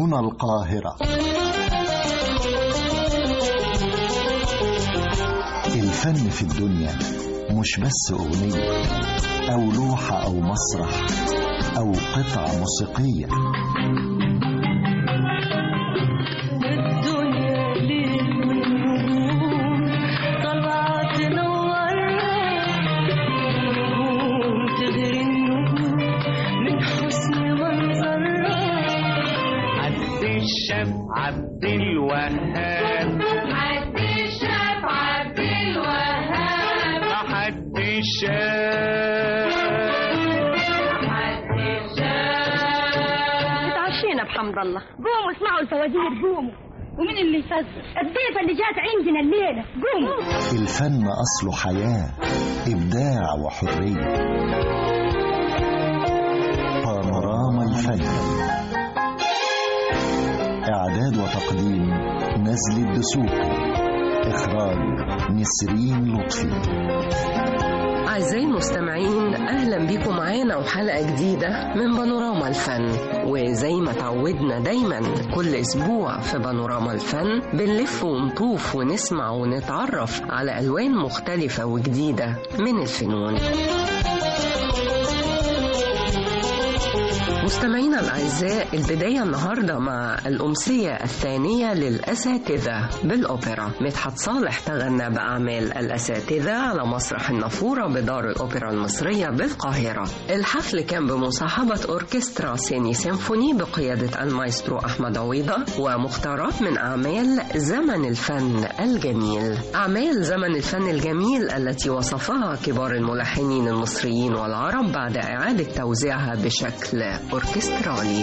هنا القاهرة الفن في الدنيا مش بس أغنية أو لوحة أو مسرح أو قطعة موسيقية الدنيا ليل ونجوم طالعة تنورنا نجوم تغري النجوم من حسن منظرها عبد الشاف عبد الوهاب عبد الشاف عبد الوهاب عبد الشاف عبد الشاف اتعشينا بحمد الله قوموا اسمعوا الفوازير قوموا ومين اللي يفزر الضيفة اللي جات عندنا الليلة قوموا الفن أصله حياة إبداع وحرية بانوراما الفن إعداد وتقديم نزل الدسوقي إخراج نسرين لطفي أعزائي المستمعين أهلا بكم معانا وحلقة جديدة من بانوراما الفن وزي ما تعودنا دايما كل أسبوع في بانوراما الفن بنلف ونطوف ونسمع ونتعرف على ألوان مختلفة وجديدة من الفنون مستمعينا الأعزاء البداية النهاردة مع الأمسية الثانية للأساتذة بالأوبرا مدحت صالح تغنى بأعمال الأساتذة على مسرح النافورة بدار الأوبرا المصرية بالقاهرة الحفل كان بمصاحبة أوركسترا سيني سيمفوني بقيادة المايسترو أحمد عويضة ومختارات من أعمال زمن الفن الجميل أعمال زمن الفن الجميل التي وصفها كبار الملحنين المصريين والعرب بعد إعادة توزيعها بشكل أوركسترالي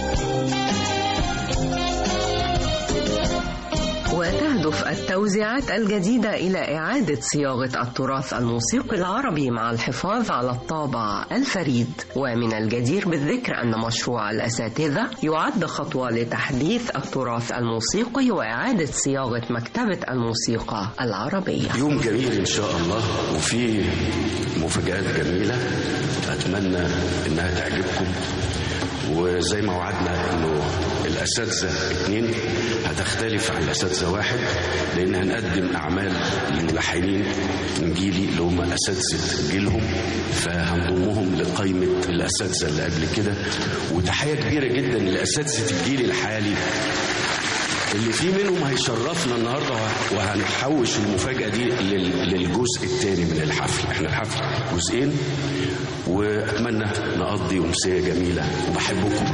وتهدف التوزيعات الجديدة إلى إعادة صياغة التراث الموسيقي العربي مع الحفاظ على الطابع الفريد ومن الجدير بالذكر أن مشروع الأساتذة يعد خطوة لتحديث التراث الموسيقي وإعادة صياغة مكتبة الموسيقى العربية يوم جميل ان شاء الله وفيه مفاجآت جميلة اتمنى انها تعجبكم وزي ما وعدنا انه الاساتذه اتنين هتختلف عن الاساتذه واحد لان هنقدم اعمال لملحنين من جيلي اللي هم اساتذه جيلهم فهنضمهم لقائمه الاساتذه اللي قبل كده وتحيه كبيره جدا لاساتذه الجيل الحالي اللي في منهم هيشرفنا النهارده وهنحوش المفاجاه دي لل- للجزء الثاني من الحفل احنا الحفل جزئين واتمنى نقضي امسيه جميله وبحبكم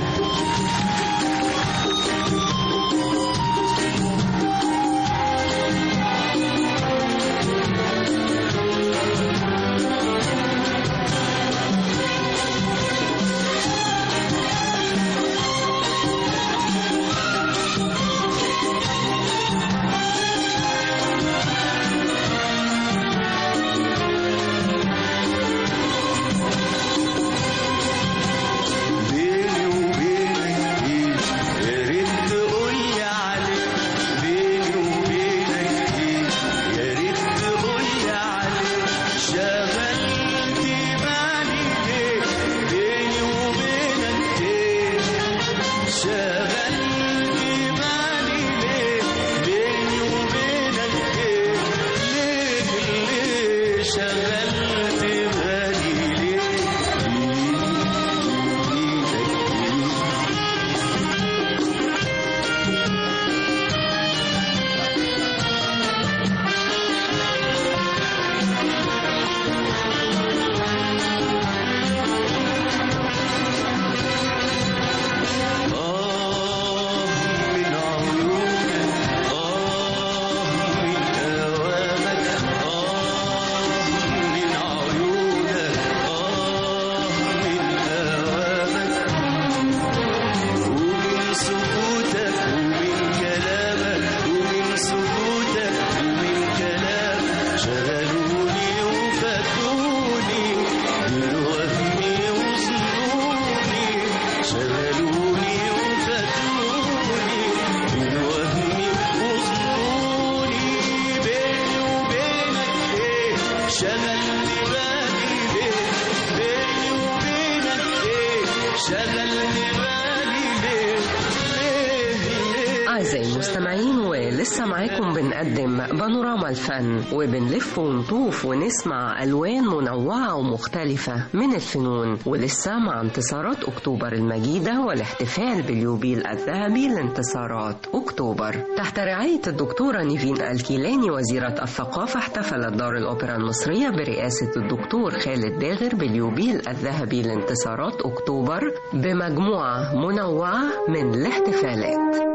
بيني وبينك أعزائي المستمعين ولسه معاكم بنقدم بانوراما الفن وبنلف ونطوف ونسمع ألوان منوعة ومختلفة من الفنون ولسه مع انتصارات أكتوبر المجيدة والاحتفال باليوبيل الذهبي لانتصارات أكتوبر تحت رعاية الدكتورة نيفين الكيلاني وزيرة الثقافة احتفلت دار الأوبرا المصرية برئاسة الدكتور خالد داغر باليوبيل الذهبي لانتصارات أكتوبر بمجموعة منوعة من الاحتفالات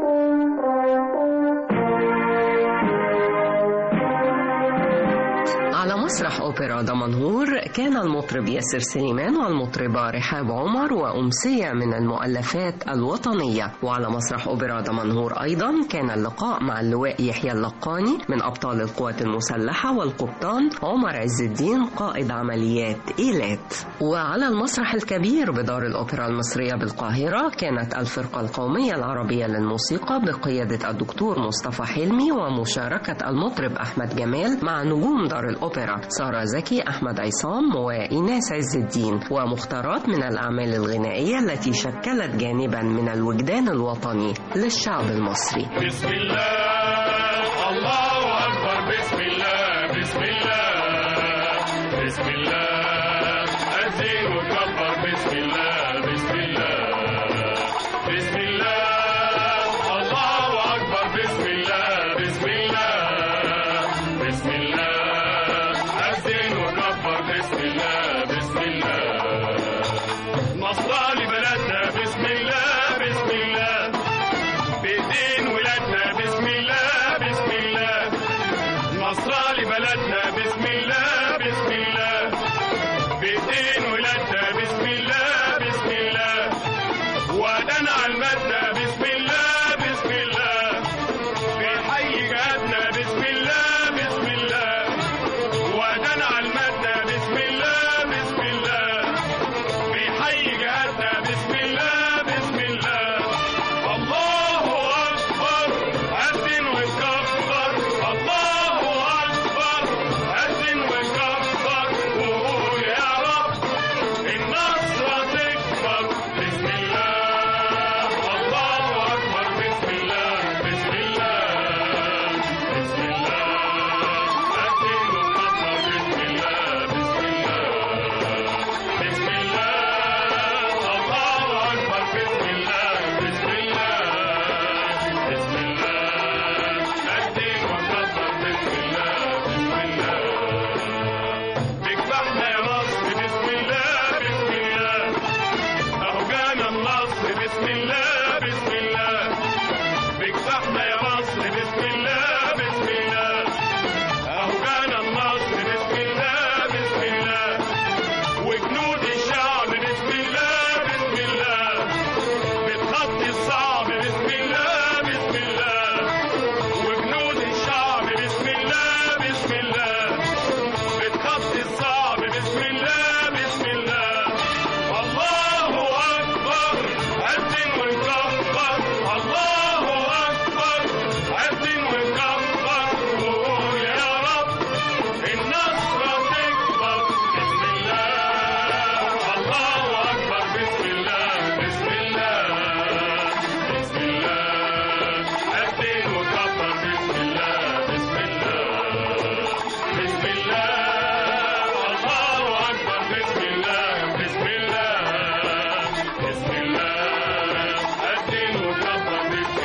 على مسرح أوبرا دمنهور كان المطرب ياسر سليمان والمطربة رحاب عمر وأمسية من المؤلفات الوطنية وعلى مسرح أوبرا دمنهور أيضا كان اللقاء مع اللواء يحيى اللقاني من أبطال القوات المسلحة والقبطان عمر عز الدين قائد عمليات إيلات وعلى المسرح الكبير بدار الأوبرا المصرية بالقاهرة كانت الفرقة القومية العربية للموسيقى بقيادة الدكتور مصطفى حلمي ومشاركة المطرب أحمد جمال مع نجوم دار الأوبرا سارة زكي أحمد عصام وإيناس عز الدين ومختارات من الأعمال الغنائية التي شكلت جانبا من الوجدان الوطني للشعب المصري بسم الله الله أكبر بسم الله بسم الله بسم الله أزين وكبر بسم الله بسم الله بسم الله الله أكبر بسم الله بسم الله بسم الله أزين وكبر بسم الله بسم الله نصرة لبلدنا بسم الله بسم الله بإيدين ولادنا بسم الله بسم الله نصرة لبلدنا بسم الله بسم الله بإيدين ولادنا بسم الله بسم الله وأدانا على المادة بسم الله بسم الله بحي جهادنا بسم الله بسم الله وأدانا على المادة بسم الله بسم الله بحي جهادنا بسم الله بسم الله الله أكبر أذن وكبر الله أكبر أذن وكبر وقول يا رب النصر تكبر بسم الله الله أكبر بسم الله بسم الله بسم الله أذن وكبر بسم الله بسم الله بسم الله الله أكبر بسم الله بسم الله بسم الله أدين وكبر بسم الله بسم الله بكفحنا يا مصر بسم الله بسم الله أهو جانا النصر بسم الله بسم الله بكفحنا يا مصر بسم الله بسم الله أهو جانا النصر بسم الله بسم الله وجنود الشعب بسم الله بسم الله بتخطي الصعب بسم الله بسم الله وجنود الشعب بسم الله بسم الله بتخطي الصعب بسم الله بسم الله الله أكبر أذن وكبر الله أكبر أذن وكبر وقول يا رب النصر تكبر بسم الله الله أكبر بسم الله بسم الله بسم الله أذن وكبر بسم الله بسم الله بسم الله الله أكبر بسم الله بسم الله بسم الله أذن وكبر بسم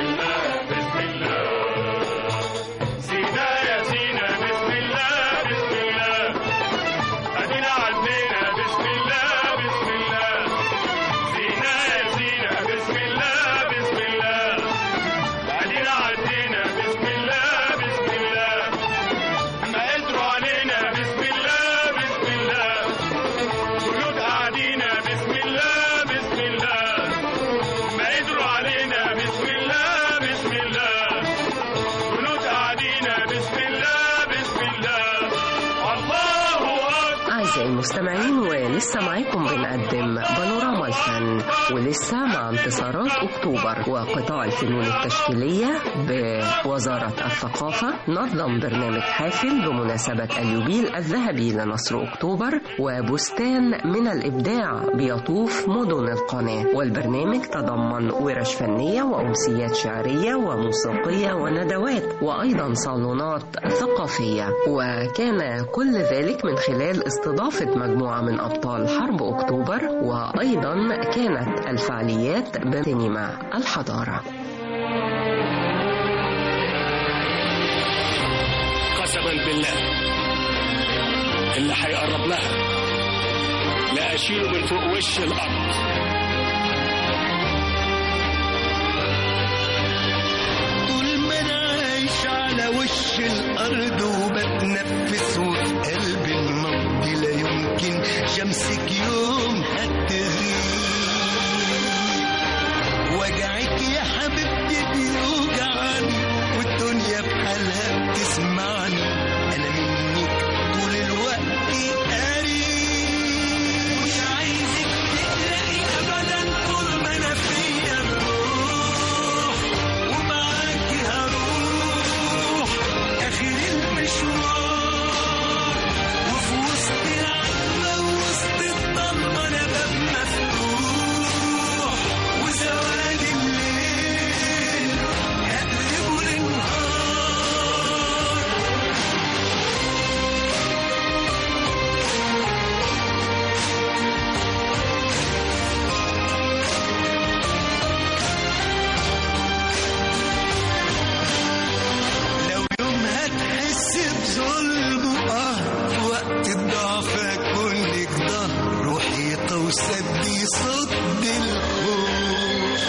أعزائي المستمعين ولسه معاكم بنقدم بانوراما الفن ولسه مع انتصارات أكتوبر وقطاع الفنون التشكيلية بوزارة الثقافة نظم برنامج حافل بمناسبة اليوبيل الذهبي لنصر أكتوبر وبستان من الإبداع بيطوف مدن القناة والبرنامج تضمن ورش فنية وأمسيات شعرية وموسيقية وندوات وأيضا صالونات ثقافية وكان كل ذلك من خلال استضافة مجموعة من أبطال حرب أكتوبر وأيضا كانت الفعاليات بسينما الحضارة قسما بالله اللي هيقرب لها لا اشيله من فوق وش الارض طول ما انا عايش على وش الارض وبتنفس وفي قلبي النبض لا يمكن شمسك يوم هتغيب وجعك يا حبيبتي بيوجعني والدنيا بحالها بتسمعني انا منك طول الوقت قريب مش عايزك تقلقي ابدا طول ما انا فيا الروح ومعاكي هروح اخر المشوار وفي وسط العتمة وسط الضلمة انا باب مفتوح وسواد الليل هقلبه للنهار لو يوم هتحس بظلم اه في وقت الضعف اكون لك ظهر روحي وسدي صد الخوف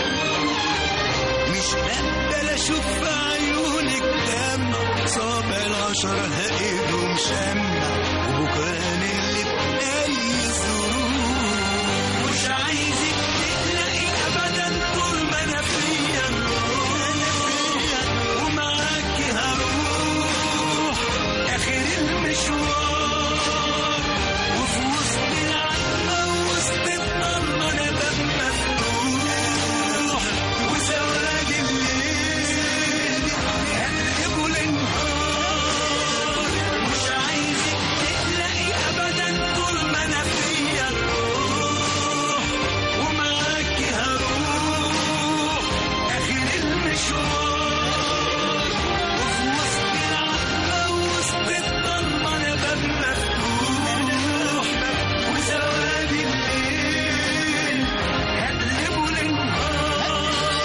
مش هقبل اشوف في عيونك دمع صابع العشرة هايدهم شمع وبكرة اللي بأي ظروف مش عايزك تقلقي ابدا طول ما انا فيا الروح ومعاكي هروح اخر المشوار وفي وسط العتمة وسط الضلمة انا باب مفتوح وسواد الليل هقلبه للنهار مش عايزك تقلقي ابدا طول ما انا فيا الروح ومعاكي هروح اخر المشوار وفي وسط العتمة وسط الضلمة انا باب مفتوح وسواد الليل هقلبه للنهار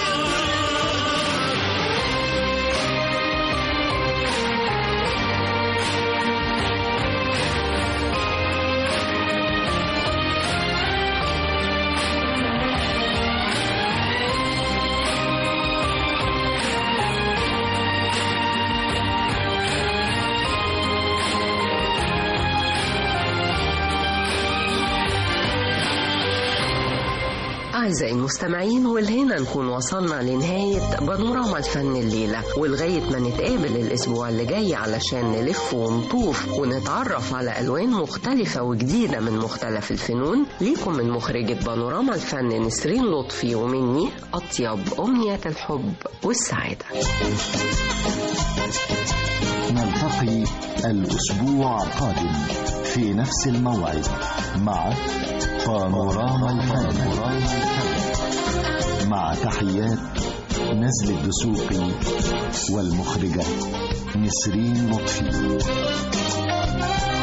أعزائي المستمعين والهنا نكون وصلنا لنهاية بانوراما الفن الليلة ولغاية ما نتقابل الأسبوع اللي جاي علشان نلف ونطوف ونتعرف على ألوان مختلفة وجديدة من مختلف الفنون ليكم من مخرجة بانوراما الفن نسرين لطفي ومني أطيب أمنيات الحب والسعادة نلتقي الأسبوع القادم في نفس الموعد مع بانوراما الفن مع تحيات نزل الدسوقي والمخرجة نسرين لطفي